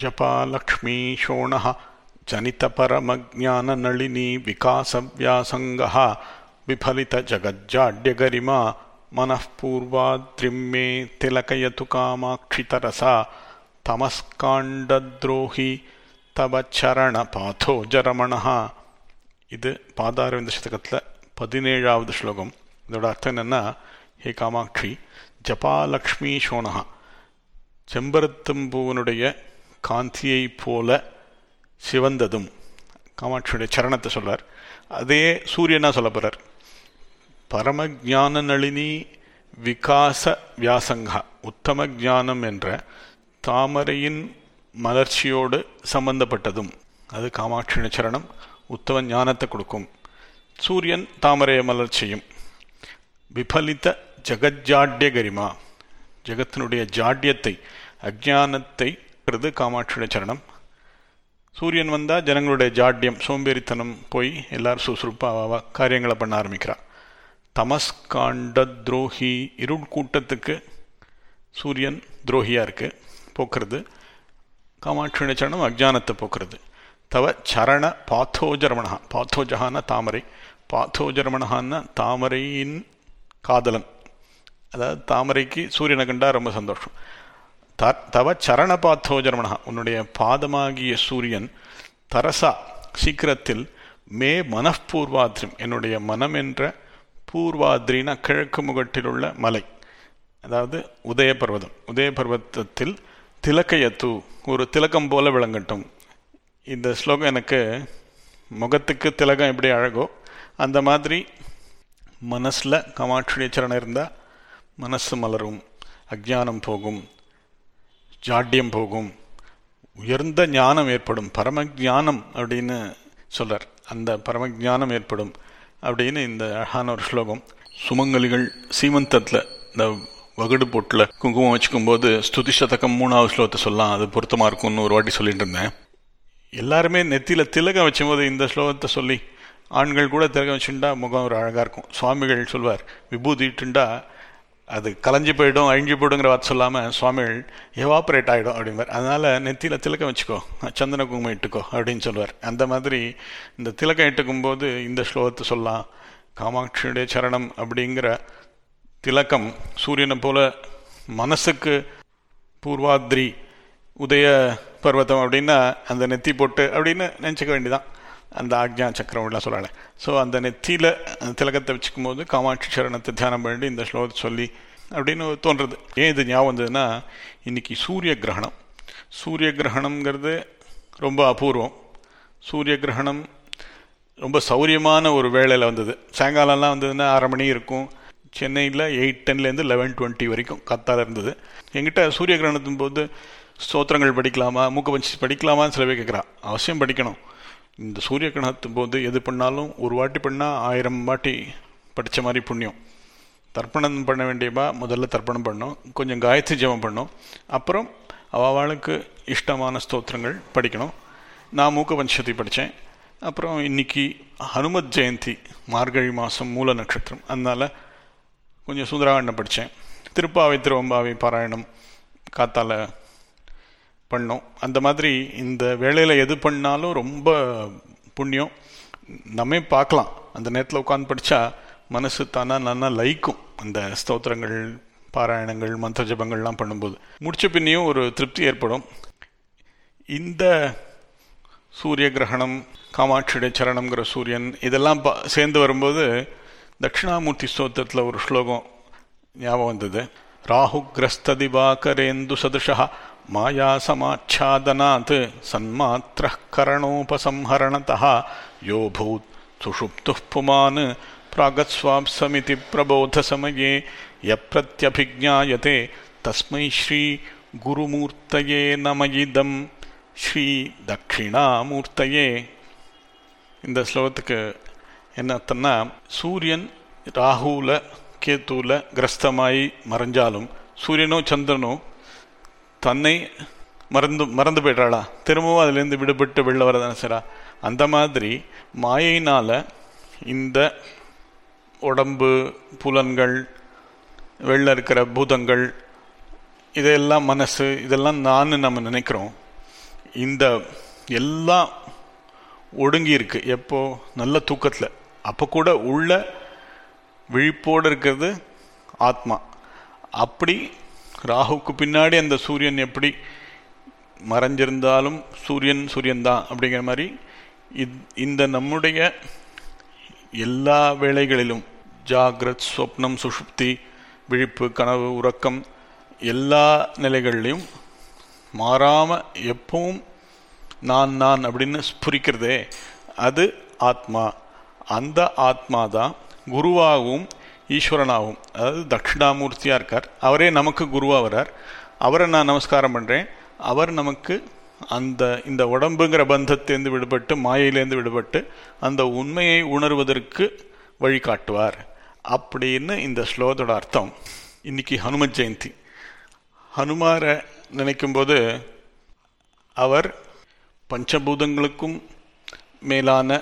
जपालक्ष्मीशोणः जनितपरमज्ञाननळिनी विकासव्यासङ्गः विफलितजगज्जाड्यगरिमा मनः पूर्वाद्रिं मे तिलकयतु कामाक्षितरसा தமஸ்காண்டத்ரோஹி தவ சரண பாதோஜரமணஹ இது பாதாரவிந்த சதகத்தில் பதினேழாவது ஸ்லோகம் இதோட அர்த்தம் என்னென்னா ஹே காமாட்சி ஜபாலக்ஷ்மி சோனஹா செம்பருத்தம்பூவனுடைய காந்தியை போல சிவந்ததும் காமாட்சியுடைய சரணத்தை சொல்றார் அதே சூரியனா சொல்ல போறார் பரமஜான நளினி விகாச வியாசங்கா உத்தம ஞானம் என்ற தாமரையின் மலர்ச்சியோடு சம்பந்தப்பட்டதும் அது காமாட்சியுடைய சரணம் உத்தம ஞானத்தை கொடுக்கும் சூரியன் தாமரைய மலர்ச்சியும் விபலித ஜெகஜாட்ய கரிமா ஜெகத்தினுடைய ஜாட்யத்தை அஜானத்தை காமாட்சியுடைய சரணம் சூரியன் வந்தால் ஜனங்களுடைய ஜாட்யம் சோம்பேறித்தனம் போய் எல்லாரும் சுறுசுறுப்பாக காரியங்களை பண்ண ஆரம்பிக்கிறா தமஸ்காண்ட துரோகி இருள் கூட்டத்துக்கு சூரியன் துரோகியாக இருக்கு போக்குறது காமாட்சியுடைய சரணம் அஜானத்தை போக்குறது தவ சரண பாத்தோஜரமணா பாத்தோஜகான தாமரை பாத்தோஜரமணகான்னா தாமரையின் காதலன் அதாவது தாமரைக்கு சூரியனை கண்டா ரொம்ப சந்தோஷம் த தவ சரண பாத்தோஜரமணா உன்னுடைய பாதமாகிய சூரியன் தரசா சீக்கிரத்தில் மே மனப்பூர்வாத்ரிம் என்னுடைய மனம் என்ற பூர்வாத்ரினா கிழக்கு முகட்டில் உள்ள மலை அதாவது உதய பர்வதம் உதய பர்வத்தத்தில் திலக்கையத்து ஒரு திலக்கம் போல விளங்கட்டும் இந்த ஸ்லோகம் எனக்கு முகத்துக்கு திலகம் எப்படி அழகோ அந்த மாதிரி மனசில் காமாட்சியுடைய சரணம் இருந்தால் மனசு மலரும் அஜானம் போகும் ஜாட்யம் போகும் உயர்ந்த ஞானம் ஏற்படும் பரம ஞானம் அப்படின்னு சொல்றார் அந்த பரம ஞானம் ஏற்படும் அப்படின்னு இந்த அழகான ஒரு ஸ்லோகம் சுமங்கலிகள் சீமந்தத்தில் இந்த வகுடு போட்டில் குங்குமம் வச்சுக்கும் போது ஸ்துதி சதகம் மூணாவது ஸ்லோகத்தை சொல்லலாம் அது பொருத்தமாக இருக்கும்னு ஒரு வாட்டி சொல்லிட்டு இருந்தேன் எல்லாருமே நெத்தியில் திலகம் வச்சும்போது இந்த ஸ்லோகத்தை சொல்லி ஆண்கள் கூட திலகம் வச்சுட்டா முகம் ஒரு அழகாக இருக்கும் சுவாமிகள் சொல்வார் விபூதிட்டுண்டா அது கலைஞ்சு போயிடும் அழிஞ்சு போயிடுங்கிற வார்த்தை சொல்லாமல் சுவாமிகள் எவாப்ரேட் ஆகிடும் அப்படிம்பார் அதனால் நெத்தியில் திலக்கம் வச்சுக்கோ சந்தன குங்குமம் இட்டுக்கோ அப்படின்னு சொல்லுவார் அந்த மாதிரி இந்த திலக்கம் இட்டுக்கும் போது இந்த ஸ்லோகத்தை சொல்லலாம் காமாட்சியுடைய சரணம் அப்படிங்கிற திலக்கம் சூரியனை போல மனசுக்கு பூர்வாத்ரி உதய பர்வதம் அப்படின்னா அந்த நெத்தி போட்டு அப்படின்னு நினச்சிக்க வேண்டியதான் அந்த ஆக்ஞா சக்கரம்லாம் சொல்லலை ஸோ அந்த நெத்தியில் அந்த திலகத்தை வச்சுக்கும் போது காமாட்சி சரணத்தை தியானம் பண்ணி இந்த ஸ்லோகத்தை சொல்லி அப்படின்னு தோன்றுறது ஏன் இது ஞாபகம் வந்ததுன்னா இன்னைக்கு சூரிய கிரகணம் சூரிய கிரகணம்ங்கிறது ரொம்ப அபூர்வம் சூரிய கிரகணம் ரொம்ப சௌரியமான ஒரு வேளையில் வந்தது சாயங்காலம்லாம் வந்ததுன்னா அரை மணி இருக்கும் சென்னையில் எயிட் டென்லேருந்து லெவன் டுவெண்ட்டி வரைக்கும் கத்தால் இருந்தது எங்கிட்ட சூரிய கிரகணத்தின் போது ஸ்தோத்திரங்கள் படிக்கலாமா மூக்க பஞ்சி படிக்கலாமான்னு சில பேர் கேட்குறா அவசியம் படிக்கணும் இந்த சூரிய கிரகணத்தின் போது எது பண்ணாலும் ஒரு வாட்டி பண்ணால் ஆயிரம் வாட்டி படித்த மாதிரி புண்ணியம் தர்ப்பணம் பண்ண வேண்டியபா முதல்ல தர்ப்பணம் பண்ணோம் கொஞ்சம் காயத்ரி ஜெபம் பண்ணோம் அப்புறம் அவளுக்கு இஷ்டமான ஸ்தோத்திரங்கள் படிக்கணும் நான் மூக்க பஞ்சதி படித்தேன் அப்புறம் இன்னைக்கு ஹனுமத் ஜெயந்தி மார்கழி மாதம் மூல நட்சத்திரம் அதனால் கொஞ்சம் சுந்தராகண்டம் படித்தேன் திருப்பாவை திருவம்பாவை பாராயணம் காத்தால பண்ணோம் அந்த மாதிரி இந்த வேலையில் எது பண்ணாலும் ரொம்ப புண்ணியம் நம்மே பார்க்கலாம் அந்த நேரத்தில் உட்காந்து படித்தா மனசு தானா நல்லா லைக்கும் அந்த ஸ்தோத்திரங்கள் பாராயணங்கள் மந்திர ஜபங்கள்லாம் பண்ணும்போது முடிச்ச பின்னையும் ஒரு திருப்தி ஏற்படும் இந்த சூரிய கிரகணம் காமாட்சியுடைய சரணம்ங்கிற சூரியன் இதெல்லாம் சேர்ந்து வரும்போது தட்சிணாமூர்த்தி ஸ்தோத்திரத்தில் ஒரு ஸ்லோகம் ஞாபகம் வந்தது ராகுகிரஸ்ததிவாகரேந்து சதுஷா மாயா சமாச்சாதனாத் சன்மாத்திர கரணோபசம்ஹரணதः யோ பூத் சுஷுப்துः புமான் प्रागत्स्वाप्समिति प्रबोधसमये यप्रत्यभिज्ञायते तस्मै श्रीगुरुमूर्तये नम इदं ஸ்ரீ தட்சிணாமூர்த்தையே இந்த ஸ்லோகத்துக்கு என்ன அர்த்தம்னா சூரியன் ராகுல கேத்துல கிரஸ்தமாயி மறைஞ்சாலும் சூரியனோ சந்திரனோ தன்னை மறந்து மறந்து போய்டாளா திரும்பவும் அதுலேருந்து விடுபட்டு வெளில வரதானே சாரா அந்த மாதிரி மாயினால் இந்த உடம்பு புலன்கள் வெளில இருக்கிற பூதங்கள் இதெல்லாம் மனசு இதெல்லாம் நான் நம்ம நினைக்கிறோம் இந்த எல்லாம் ஒடுங்கி இருக்கு எப்போ நல்ல தூக்கத்தில் அப்போ கூட உள்ள விழிப்போடு இருக்கிறது ஆத்மா அப்படி ராகுக்கு பின்னாடி அந்த சூரியன் எப்படி மறைஞ்சிருந்தாலும் சூரியன் சூரியன் தான் அப்படிங்கிற மாதிரி இந்த நம்முடைய எல்லா வேளைகளிலும் ஜாகிரத் சொப்னம் சுஷுப்தி விழிப்பு கனவு உறக்கம் எல்லா நிலைகள்லையும் மாறாம எப்பவும் நான் நான் அப்படின்னு ஸ்புரிக்கிறதே அது ஆத்மா அந்த ஆத்மா தான் குருவாகவும் ஈஸ்வரனாகவும் அதாவது தட்சிணாமூர்த்தியாக இருக்கார் அவரே நமக்கு குருவாக வரார் அவரை நான் நமஸ்காரம் பண்ணுறேன் அவர் நமக்கு அந்த இந்த உடம்புங்கிற பந்தத்திலேருந்து விடுபட்டு மாயையிலேருந்து விடுபட்டு அந்த உண்மையை உணர்வதற்கு வழிகாட்டுவார் அப்படின்னு இந்த ஸ்லோகத்தோட அர்த்தம் இன்னைக்கு ஹனுமத் ஜெயந்தி ஹனுமாரை நினைக்கும்போது அவர் பஞ்சபூதங்களுக்கும் மேலான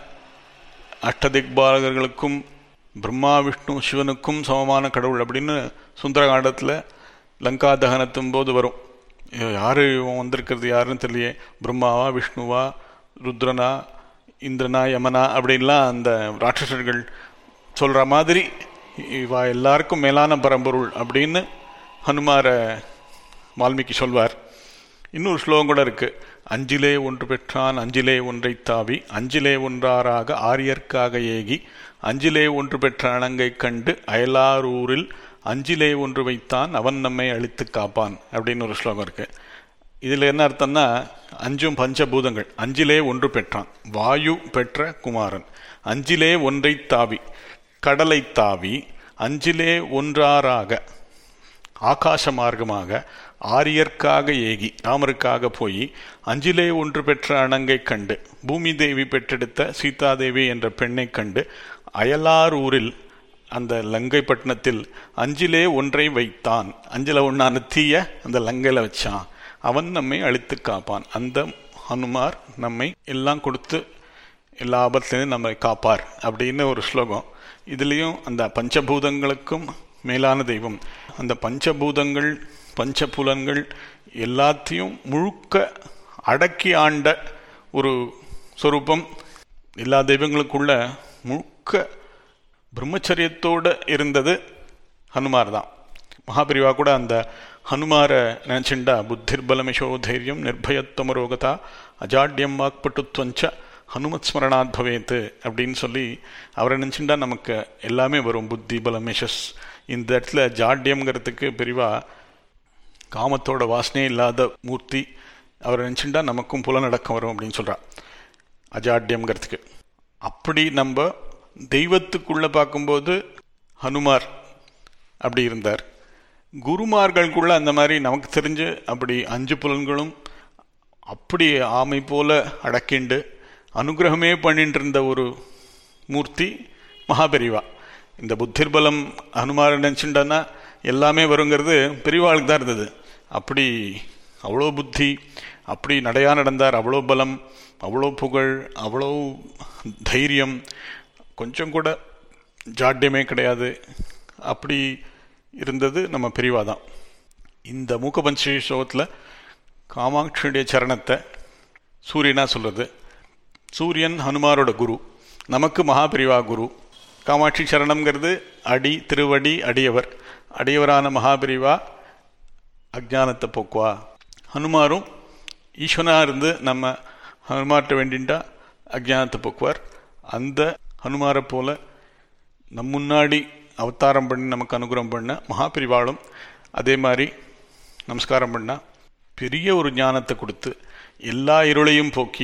அஷ்டதிக்பாலகர்களுக்கும் பிரம்மா விஷ்ணு சிவனுக்கும் சமமான கடவுள் அப்படின்னு சுந்தரகாண்டத்தில் லங்கா தகனத்தும் போது வரும் யார் வந்திருக்கிறது யாருன்னு தெரியலையே பிரம்மாவா விஷ்ணுவா ருத்ரனா இந்திரனா யமனா அப்படின்லாம் அந்த ராட்சசர்கள் சொல்கிற மாதிரி இவா எல்லாருக்கும் மேலான பரம்பொருள் அப்படின்னு ஹனுமாரை வால்மீகி சொல்வார் இன்னொரு ஸ்லோகம் கூட இருக்கு அஞ்சிலே ஒன்று பெற்றான் அஞ்சிலே ஒன்றை தாவி அஞ்சிலே ஒன்றாராக ஆரியர்க்காக ஏகி அஞ்சிலே ஒன்று பெற்ற அணங்கை கண்டு அயலாரூரில் அஞ்சிலே ஒன்று வைத்தான் அவன் நம்மை அழித்து காப்பான் அப்படின்னு ஒரு ஸ்லோகம் இருக்கு இதில் என்ன அர்த்தம்னா அஞ்சும் பஞ்சபூதங்கள் அஞ்சிலே ஒன்று பெற்றான் வாயு பெற்ற குமாரன் அஞ்சிலே ஒன்றை தாவி கடலை தாவி அஞ்சிலே ஒன்றாராக ஆகாச மார்க்கமாக ஆரியர்க்காக ஏகி ராமருக்காக போய் அஞ்சிலே ஒன்று பெற்ற அணங்கை கண்டு பூமி தேவி பெற்றெடுத்த சீதாதேவி என்ற பெண்ணை கண்டு அயலார் ஊரில் அந்த லங்கை பட்டணத்தில் அஞ்சிலே ஒன்றை வைத்தான் அஞ்சில ஒன்றான தீய அந்த லங்கையில் வச்சான் அவன் நம்மை அழித்து காப்பான் அந்த ஹனுமார் நம்மை எல்லாம் கொடுத்து எல்லா ஆபத்துலேருந்து நம்மை காப்பார் அப்படின்னு ஒரு ஸ்லோகம் இதுலேயும் அந்த பஞ்சபூதங்களுக்கும் மேலான தெய்வம் அந்த பஞ்சபூதங்கள் பஞ்சபுலன்கள் எல்லாத்தையும் முழுக்க அடக்கி ஆண்ட ஒரு சொரூபம் எல்லா தெய்வங்களுக்குள்ள முழுக்க பிரம்மச்சரியத்தோடு இருந்தது ஹனுமார் தான் மகாபிரிவா கூட அந்த ஹனுமாரை நினச்சிண்டா புத்திர் பலமிஷோ தைரியம் நிர்பயத்தமரோகதா அஜாட்யம் வாக்பட்டுத்வஞ்ச ஹனுமத் ஸ்மரணாத் பவேத்து அப்படின்னு சொல்லி அவரை நினச்சிண்டா நமக்கு எல்லாமே வரும் புத்தி பலமிஷஸ் இந்த இடத்துல ஜாட்யம்ங்கிறதுக்கு பெரிவா காமத்தோட வாசனையே இல்லாத மூர்த்தி அவரை நினச்சிண்டா நமக்கும் புலநடக்கம் வரும் அப்படின்னு சொல்கிறா அஜாட்யம்ங்கிறதுக்கு அப்படி நம்ம தெய்வத்துக்குள்ளே பார்க்கும்போது ஹனுமார் அப்படி இருந்தார் குருமார்களுக்குள்ள அந்த மாதிரி நமக்கு தெரிஞ்சு அப்படி அஞ்சு புலன்களும் அப்படி ஆமை போல அடக்கிண்டு அனுகிரகமே பண்ணிட்டு இருந்த ஒரு மூர்த்தி மகாபெரிவா இந்த புத்திர் பலம் ஹனுமார் நினச்சிண்டான்னா எல்லாமே வருங்கிறது பெரியவாளுக்கு தான் இருந்தது அப்படி அவ்வளோ புத்தி அப்படி நடையா நடந்தார் அவ்வளோ பலம் அவ்வளோ புகழ் அவ்வளோ தைரியம் கொஞ்சம் கூட ஜாட்யமே கிடையாது அப்படி இருந்தது நம்ம பெரியவா தான் இந்த மூக்கபஞ்ச ஸ்லோகத்தில் காமாட்சியுடைய சரணத்தை சூரியனா சொல்கிறது சூரியன் ஹனுமாரோட குரு நமக்கு மகாபிரிவா குரு காமாட்சி சரணம்ங்கிறது அடி திருவடி அடியவர் அடியவரான மகாபிரிவா அஜானத்தை போக்குவா ஹனுமாரும் ஈஸ்வனாக இருந்து நம்ம ஹனுமார்ட்ட வேண்டின்ட்டா அஜானத்தை போக்குவார் அந்த ஹனுமாரை போல நம் முன்னாடி அவதாரம் பண்ணி நமக்கு அனுகிரகம் பண்ண மகாபிரிவாளும் அதே மாதிரி நமஸ்காரம் பண்ணால் பெரிய ஒரு ஞானத்தை கொடுத்து எல்லா இருளையும் போக்கி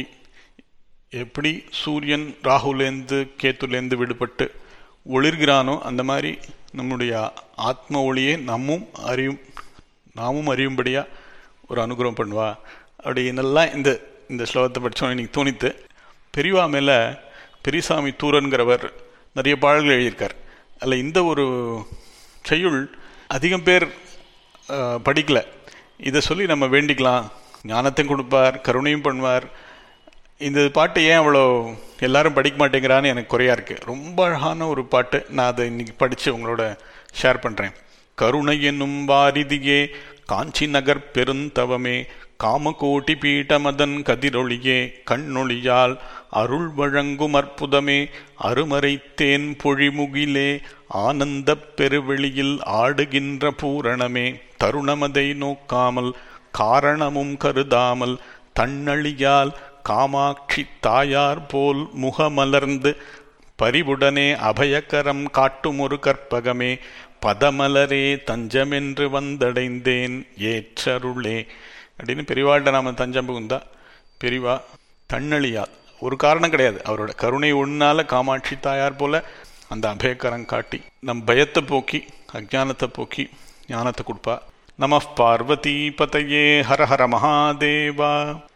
எப்படி சூரியன் ராகுலேருந்து கேத்துலேருந்து விடுபட்டு ஒளிர்கிறானோ அந்த மாதிரி நம்முடைய ஆத்ம ஒளியை நம்மும் அறியும் நாமும் அறியும்படியாக ஒரு அனுகிரகம் பண்ணுவா அப்படி என்னெல்லாம் இந்த இந்த ஸ்லோகத்தை படித்தோம் இன்னைக்கு தோணித்து பெரியவா மேலே பெரியசாமி தூரன்கிறவர் நிறைய பாடல்கள் எழுதியிருக்கார் அதில் இந்த ஒரு செய்யுள் அதிகம் பேர் படிக்கல இதை சொல்லி நம்ம வேண்டிக்கலாம் ஞானத்தையும் கொடுப்பார் கருணையும் பண்ணுவார் இந்த பாட்டு ஏன் அவ்வளோ எல்லாரும் படிக்க மாட்டேங்கிறான்னு எனக்கு குறையா இருக்குது ரொம்ப அழகான ஒரு பாட்டு நான் அதை இன்னைக்கு படித்து உங்களோட ஷேர் பண்ணுறேன் கருணை என்னும் வாரிதியே காஞ்சி நகர் பெருந்தவமே காமகோட்டி பீட்டமதன் கதிரொளியே கண்ணொளியால் அருள் வழங்கும் அற்புதமே அருமறைத்தேன் பொழிமுகிலே ஆனந்தப் பெருவெளியில் ஆடுகின்ற பூரணமே தருணமதை நோக்காமல் காரணமும் கருதாமல் தன்னழியால் காமாட்சி தாயார் போல் முகமலர்ந்து பரிவுடனே அபயக்கரம் காட்டும் ஒரு கற்பகமே பதமலரே தஞ்சமென்று வந்தடைந்தேன் ஏற்றருளே அப்படின்னு பெரிவாள்கிட்ட நாம தஞ்சம் புகுந்தா பெரிவா தன்னழியால் ஒரு காரணம் கிடையாது அவரோட கருணை ஒன்னால காமாட்சி தாயார் போல அந்த அபயக்கரம் காட்டி நம் பயத்தை போக்கி அஜானத்தை போக்கி ஞானத்தை கொடுப்பா நம பார்வதி பதையே ஹர ஹர மகாதேவா